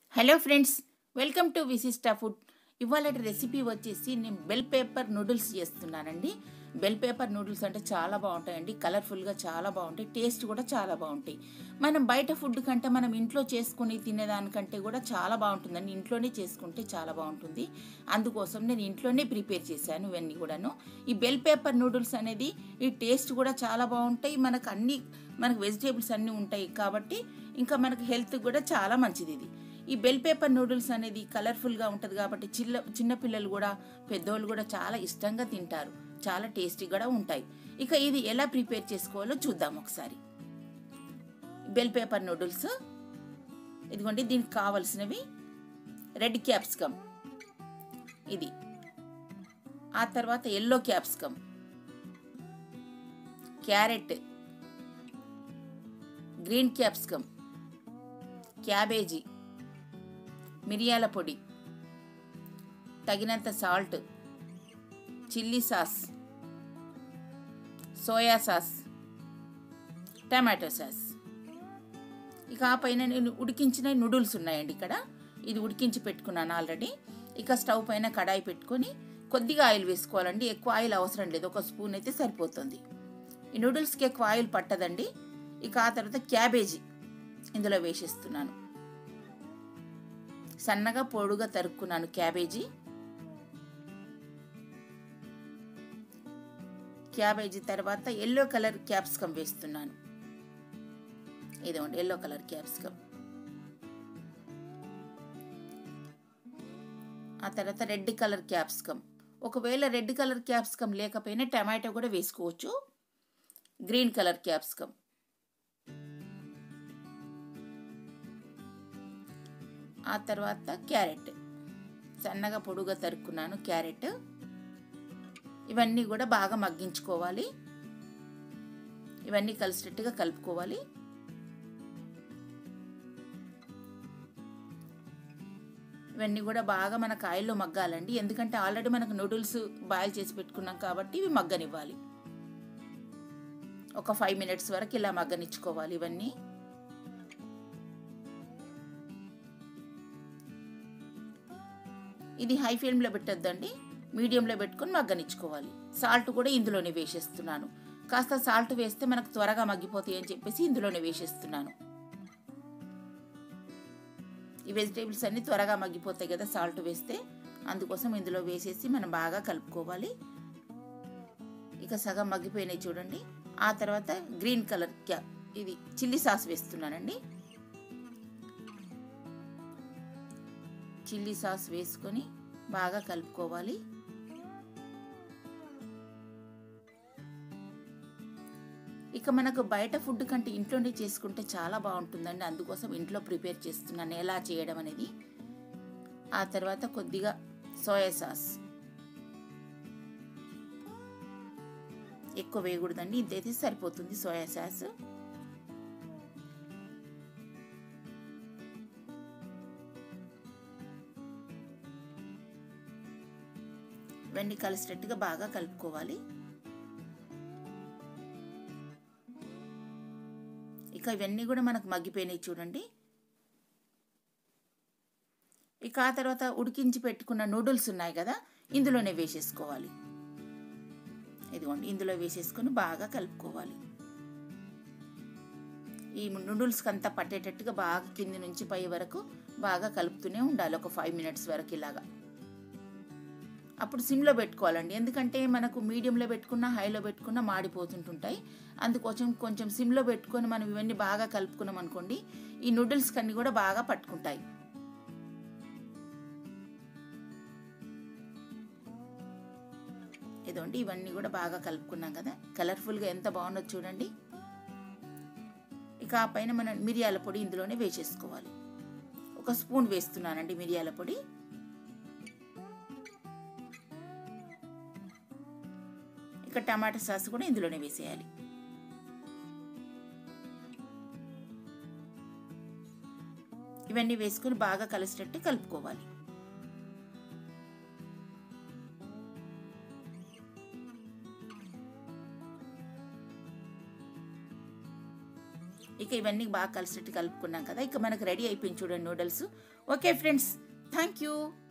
hello friends welcome to Vishishta food ఇవాళ recipe వచ్చేసి నేను బెల్ పేపర్ నూడిల్స్ చేస్తున్నానండి బెల్ పేపర్ నూడిల్స్ అంటే చాలా బాగుంటాయండి కలర్ఫుల్గా చాలా బాగుంటాయి టేస్ట్ కూడా చాలా బాగుంటాయి మనం బయట ఫుడ్ కంటే మనం ఇంట్లో చేసుకుని తినేదానికంటే కూడా చాలా బాగుంటుందండి ఇంట్లోనే చేసుకుంటే చాలా బాగుంటుంది అందుకోసం నేను ఇంట్లోనే ప్రిపేర్ చేశాను ఇవన్నీ కూడాను ఈ బెల్ పేపర్ నూడిల్స్ అనేది ఈ టేస్ట్ కూడా చాలా బాగుంటాయి మనకు అన్ని మనకు వెజిటేబుల్స్ అన్నీ ఉంటాయి కాబట్టి ఇంకా మనకు హెల్త్ కూడా చాలా మంచిది ఇది ఈ బెల్ పేపర్ నూడిల్స్ అనేది కలర్ఫుల్గా ఉంటుంది కాబట్టి చిల్ల చిన్నపిల్లలు కూడా పెద్దోళ్ళు కూడా చాలా ఇష్టంగా తింటారు చాలా టేస్టీ కూడా ఉంటాయి ఇక ఇది ఎలా ప్రిపేర్ చేసుకోవాలో చూద్దాం ఒకసారి బెల్ పేపర్ నూడిల్స్ ఇదిగోండి దీనికి కావలసినవి రెడ్ క్యాప్సికమ్ ఇది ఆ తర్వాత yellow capsicum carrot green capsicum cabbage మిరియాల పొడి తగినంత salt chilli sauce soya sauce tomato sauce ఇక ఆ పైన నేను ఉడికించిన నూడిల్స్ ఉన్నాయండి ఇక్కడ ఇది ఉడికించి పెట్టుకున్నాను ఆల్రెడీ ఇక స్టవ్ పైన కడాయి పెట్టుకొని కొద్దిగా ఆయిల్ వేసుకోవాలండి ఎక్కువ ఆయిల్ అవసరం లేదు ఒక స్పూన్ అయితే సరిపోతుంది ఈ నూడిల్స్కి ఎక్కువ ఆయిల్ పట్టదండి ఇక ఆ తర్వాత క్యాబేజీ ఇందులో వేసేస్తున్నాను సన్నగా పొడుగా తరుక్కున్నాను క్యాబేజీ క్యాబేజీ తర్వాత ఎల్లో కలర్ క్యాప్సికమ్ వేస్తున్నాను ఇదిగోండి ఎల్లో కలర్ క్యాప్సికమ్ ఆ తర్వాత రెడ్ కలర్ క్యాప్సికమ్ ఒకవేళ రెడ్ కలర్ క్యాప్సికమ్ లేకపోయినా టమాటో కూడా వేసుకోవచ్చు గ్రీన్ కలర్ క్యాప్సికమ్ ఆ తర్వాత క్యారెట్ సన్నగా పొడుగా తరుక్కున్నాను క్యారెట్ ఇవన్నీ కూడా బాగా మగ్గించుకోవాలి ఇవన్నీ కలిసేటట్టుగా కలుపుకోవాలి ఇవన్నీ కూడా బాగా మనకు ఆయిల్లో మగ్గాలండి ఎందుకంటే ఆల్రెడీ మనకు నూడిల్స్ బాయిల్ చేసి పెట్టుకున్నాం కాబట్టి ఇవి మగ్గనివ్వాలి ఒక ఫైవ్ మినిట్స్ వరకు ఇలా మగ్గనిచ్చుకోవాలి ఇవన్నీ ఇది హై ఫ్లేమ్లో పెట్టద్దండి మీడియంలో పెట్టుకొని మగ్గనిచ్చుకోవాలి సాల్ట్ కూడా ఇందులోనే వేసేస్తున్నాను కాస్త సాల్ట్ వేస్తే మనకు త్వరగా మగ్గిపోతాయి అని చెప్పేసి ఇందులోనే వేసేస్తున్నాను ఈ వెజిటేబుల్స్ అన్నీ త్వరగా మగ్గిపోతాయి కదా సాల్ట్ వేస్తే అందుకోసం ఇందులో వేసేసి మనం బాగా కలుపుకోవాలి ఇక సగం మగ్గిపోయినాయి చూడండి ఆ తర్వాత గ్రీన్ కలర్ క్యా ఇది చిల్లీ సాస్ వేస్తున్నానండి చిల్లీ సాస్ వేసుకొని బాగా కలుపుకోవాలి ఇక మనకు బయట ఫుడ్ కంటే ఇంట్లోనే చేసుకుంటే చాలా బాగుంటుందండి అందుకోసం ఇంట్లో ప్రిపేర్ చేస్తున్నాను ఎలా చేయడం అనేది ఆ తర్వాత కొద్దిగా సోయా సాస్ ఎక్కువ వేయకూడదండి ఇంతైతే సరిపోతుంది సోయా సాస్ ఇవన్నీ కలిసేటట్టుగా బాగా కలుపుకోవాలి ఇక ఇవన్నీ కూడా మనకు మగ్గిపోయినాయి చూడండి ఇక ఆ తర్వాత ఉడికించి పెట్టుకున్న నూడిల్స్ ఉన్నాయి కదా ఇందులోనే వేసేసుకోవాలి ఇదిగోండి ఇందులో వేసేసుకొని బాగా కలుపుకోవాలి ఈ నూడిల్స్కి అంతా పట్టేటట్టుగా బాగా కింది నుంచి పై వరకు బాగా కలుపుతూనే ఉండాలి ఒక ఫైవ్ మినిట్స్ వరకు ఇలాగా అప్పుడు సిమ్లో పెట్టుకోవాలండి ఎందుకంటే మనకు మీడియంలో పెట్టుకున్న హైలో పెట్టుకున్న మాడిపోతుంటుంటాయి అందుకోసం కొంచెం సిమ్లో పెట్టుకొని మనం ఇవన్నీ బాగా కలుపుకున్నాం అనుకోండి ఈ నూడిల్స్ కన్నీ కూడా బాగా పట్టుకుంటాయి ఇదండి ఇవన్నీ కూడా బాగా కలుపుకున్నాం కదా కలర్ఫుల్గా ఎంత బాగుందో చూడండి ఇక ఆ పైన మనం మిరియాల పొడి ఇందులోనే వేసేసుకోవాలి ఒక స్పూన్ వేస్తున్నానండి మిరియాల పొడి ఇక టమాటా సాస్ కూడా ఇందులోనే వేసేయాలి ఇవన్నీ వేసుకుని బాగా కలిసేటట్టు కలుపుకోవాలి ఇక ఇక ఇవన్నీ బాగా కలిసినట్టు కలుపుకున్నాం కదా ఇక మనకు రెడీ అయిపోయింది చూడండి noodles okay friends thank you